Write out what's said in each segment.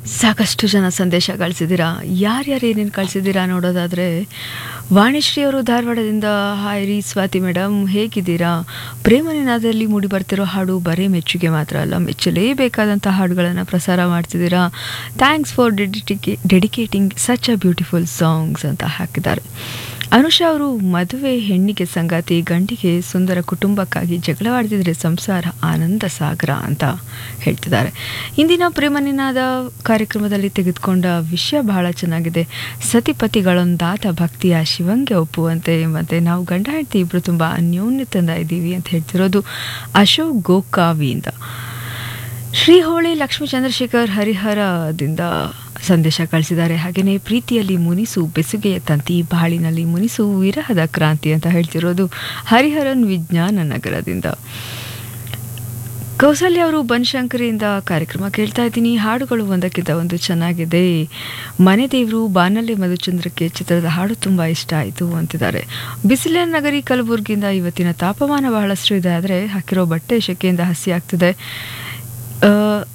ಸಾಕಷ್ಟು ಜನ ಸಂದೇಶ ಕಳಿಸಿದ್ದೀರಾ ಯಾರ್ಯಾರು ಏನೇನು ಕಳಿಸಿದ್ದೀರಾ ನೋಡೋದಾದರೆ ವಾಣಿಶ್ರೀ ಅವರು ಧಾರವಾಡದಿಂದ ಹಾಯ್ ರೀ ಸ್ವಾತಿ ಮೇಡಮ್ ಹೇಗಿದ್ದೀರಾ ಪ್ರೇಮನಿನಾದಲ್ಲಿ ಮೂಡಿ ಬರ್ತಿರೋ ಹಾಡು ಬರೀ ಮೆಚ್ಚುಗೆ ಮಾತ್ರ ಅಲ್ಲ ಮೆಚ್ಚಲೇಬೇಕಾದಂಥ ಹಾಡುಗಳನ್ನು ಪ್ರಸಾರ ಮಾಡ್ತಿದ್ದೀರಾ ಥ್ಯಾಂಕ್ಸ್ ಫಾರ್ ಡೆಡಿಟಿಕೆ dedicating such a beautiful songs ಅಂತ ಹಾಕಿದ್ದಾರೆ ಅನುಷಾ ಅವರು ಮದುವೆ ಹೆಣ್ಣಿಗೆ ಸಂಗಾತಿ ಗಂಡಿಗೆ ಸುಂದರ ಕುಟುಂಬಕ್ಕಾಗಿ ಜಗಳವಾಡ್ತಿದ್ರೆ ಸಂಸಾರ ಆನಂದ ಸಾಗರ ಅಂತ ಹೇಳ್ತಿದ್ದಾರೆ ಇಂದಿನ ಪ್ರೇಮನಿನಾದ ಕಾರ್ಯಕ್ರಮದಲ್ಲಿ ತೆಗೆದುಕೊಂಡ ವಿಷಯ ಬಹಳ ಚೆನ್ನಾಗಿದೆ ಸತಿಪತಿಗಳೊಂದಾದ ಭಕ್ತಿಯ ಶಿವಂಗೆ ಒಪ್ಪುವಂತೆ ಮತ್ತು ನಾವು ಗಂಡ ಹೆಂಡತಿ ಇಬ್ಬರು ತುಂಬ ಅನ್ಯೋನ್ಯತೆಯಿಂದ ಇದ್ದೀವಿ ಅಂತ ಹೇಳ್ತಿರೋದು ಅಶೋಕ್ ಗೋಕಾವಿಯಿಂದ ಶ್ರೀಹೋಳಿ ಲಕ್ಷ್ಮೀ ಚಂದ್ರಶೇಖರ್ ಹರಿಹರದಿಂದ ಸಂದೇಶ ಕಳಿಸಿದ್ದಾರೆ ಹಾಗೆಯೇ ಪ್ರೀತಿಯಲ್ಲಿ ಮುನಿಸು ಬೆಸುಗೆಯ ತಂತಿ ಬಾಳಿನಲ್ಲಿ ಮುನಿಸು ವಿರಹದ ಕ್ರಾಂತಿ ಅಂತ ಹೇಳ್ತಿರೋದು ಹರಿಹರನ್ ವಿಜ್ಞಾನ ನಗರದಿಂದ ಕೌಸಲ್ಯ ಅವರು ಬನಶಂಕರಿಯಿಂದ ಕಾರ್ಯಕ್ರಮ ಕೇಳ್ತಾ ಇದ್ದೀನಿ ಹಾಡುಗಳು ಒಂದಕ್ಕಿಂತ ಒಂದು ಚೆನ್ನಾಗಿದೆ ಮನೆ ದೇವರು ಬಾನಲ್ಲೆ ಮಧುಚಂದ್ರಕ್ಕೆ ಚಿತ್ರದ ಹಾಡು ತುಂಬ ಇಷ್ಟ ಆಯಿತು ಅಂತಿದ್ದಾರೆ ಬಿಸಿಲಿನ ನಗರಿ ಕಲಬುರಗಿಯಿಂದ ಇವತ್ತಿನ ತಾಪಮಾನ ಬಹಳಷ್ಟು ಇದೆ ಆದರೆ ಹಾಕಿರೋ ಬಟ್ಟೆ ಶೆಕೆಯಿಂದ ಹಸಿ ಆಗ್ತಿದೆ ಆ,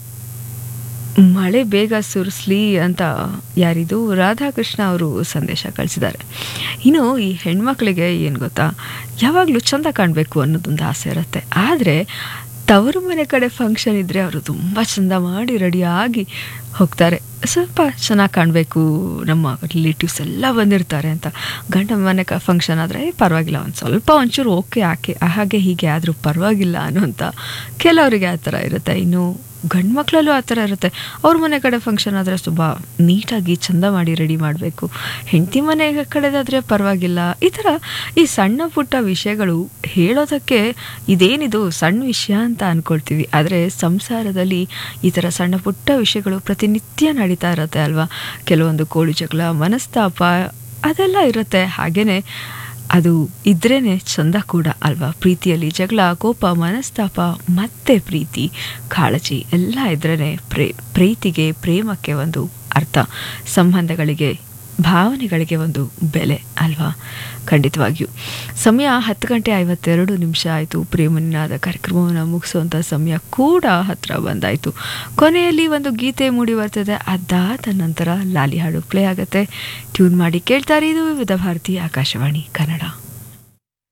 ಮಳೆ ಬೇಗ ಸುರಿಸ್ಲಿ ಅಂತ ಯಾರಿದು ರಾಧಾಕೃಷ್ಣ ಅವರು ಸಂದೇಶ ಕಳಿಸಿದ್ದಾರೆ ಇನ್ನು ಈ ಹೆಣ್ಮಕ್ಳಿಗೆ ಏನು ಗೊತ್ತಾ ಯಾವಾಗಲೂ ಚಂದ ಕಾಣಬೇಕು ಅನ್ನೋದೊಂದು ಆಸೆ ಇರುತ್ತೆ ಆದರೆ ತವರು ಮನೆ ಕಡೆ ಫಂಕ್ಷನ್ ಇದ್ದರೆ ಅವರು ತುಂಬ ಚಂದ ಮಾಡಿ ರೆಡಿಯಾಗಿ ಹೋಗ್ತಾರೆ ಸ್ವಲ್ಪ ಚೆನ್ನಾಗಿ ಕಾಣಬೇಕು ನಮ್ಮ ರಿಲೇಟಿವ್ಸ್ ಎಲ್ಲ ಬಂದಿರ್ತಾರೆ ಅಂತ ಗಂಡ ಮನೆ ಕ ಫಂಕ್ಷನ್ ಆದರೆ ಪರವಾಗಿಲ್ಲ ಒಂದು ಸ್ವಲ್ಪ ಒಂಚೂರು ಓಕೆ ಆಕೆ ಹಾಗೆ ಹೀಗೆ ಆದರೂ ಪರವಾಗಿಲ್ಲ ಅನ್ನೋಂಥ ಕೆಲವರಿಗೆ ಆ ಥರ ಇರುತ್ತೆ ಇನ್ನು ಗಂಡು ಮಕ್ಕಳಲ್ಲೂ ಆ ಥರ ಇರುತ್ತೆ ಅವ್ರ ಮನೆ ಕಡೆ ಫಂಕ್ಷನ್ ಆದರೆ ತುಂಬ ನೀಟಾಗಿ ಚಂದ ಮಾಡಿ ರೆಡಿ ಮಾಡಬೇಕು ಹೆಂಡತಿ ಮನೆ ಕಡೆದಾದರೆ ಪರವಾಗಿಲ್ಲ ಈ ಥರ ಈ ಸಣ್ಣ ಪುಟ್ಟ ವಿಷಯಗಳು ಹೇಳೋದಕ್ಕೆ ಇದೇನಿದು ಸಣ್ಣ ವಿಷಯ ಅಂತ ಅಂದ್ಕೊಳ್ತೀವಿ ಆದರೆ ಸಂಸಾರದಲ್ಲಿ ಈ ಥರ ಸಣ್ಣ ಪುಟ್ಟ ವಿಷಯಗಳು ಪ್ರತಿನಿತ್ಯ ನಡೀತಾ ಇರುತ್ತೆ ಅಲ್ವಾ ಕೆಲವೊಂದು ಕೋಳಿ ಜಗಳ ಮನಸ್ತಾಪ ಅದೆಲ್ಲ ಇರುತ್ತೆ ಹಾಗೆಯೇ ಅದು ಇದ್ರೇನೆ ಚಂದ ಕೂಡ ಅಲ್ವಾ ಪ್ರೀತಿಯಲ್ಲಿ ಜಗಳ ಕೋಪ ಮನಸ್ತಾಪ ಮತ್ತೆ ಪ್ರೀತಿ ಕಾಳಜಿ ಎಲ್ಲ ಇದ್ರೇ ಪ್ರೇ ಪ್ರೀತಿಗೆ ಪ್ರೇಮಕ್ಕೆ ಒಂದು ಅರ್ಥ ಸಂಬಂಧಗಳಿಗೆ ಭಾವನೆಗಳಿಗೆ ಒಂದು ಬೆಲೆ ಅಲ್ವಾ ಖಂಡಿತವಾಗಿಯೂ ಸಮಯ ಹತ್ತು ಗಂಟೆ ಐವತ್ತೆರಡು ನಿಮಿಷ ಆಯಿತು ಪ್ರೇಮನಿನಾದ ಕಾರ್ಯಕ್ರಮವನ್ನು ಮುಗಿಸುವಂಥ ಸಮಯ ಕೂಡ ಹತ್ತಿರ ಬಂದಾಯಿತು ಕೊನೆಯಲ್ಲಿ ಒಂದು ಗೀತೆ ಮೂಡಿ ಬರ್ತದೆ ಅದಾದ ನಂತರ ಲಾಲಿ ಹಾಡು ಪ್ಲೇ ಆಗುತ್ತೆ ಟ್ಯೂನ್ ಮಾಡಿ ಕೇಳ್ತಾರೆ ಇದು ವಿವಿಧ ಭಾರತಿ ಆಕಾಶವಾಣಿ ಕನ್ನಡ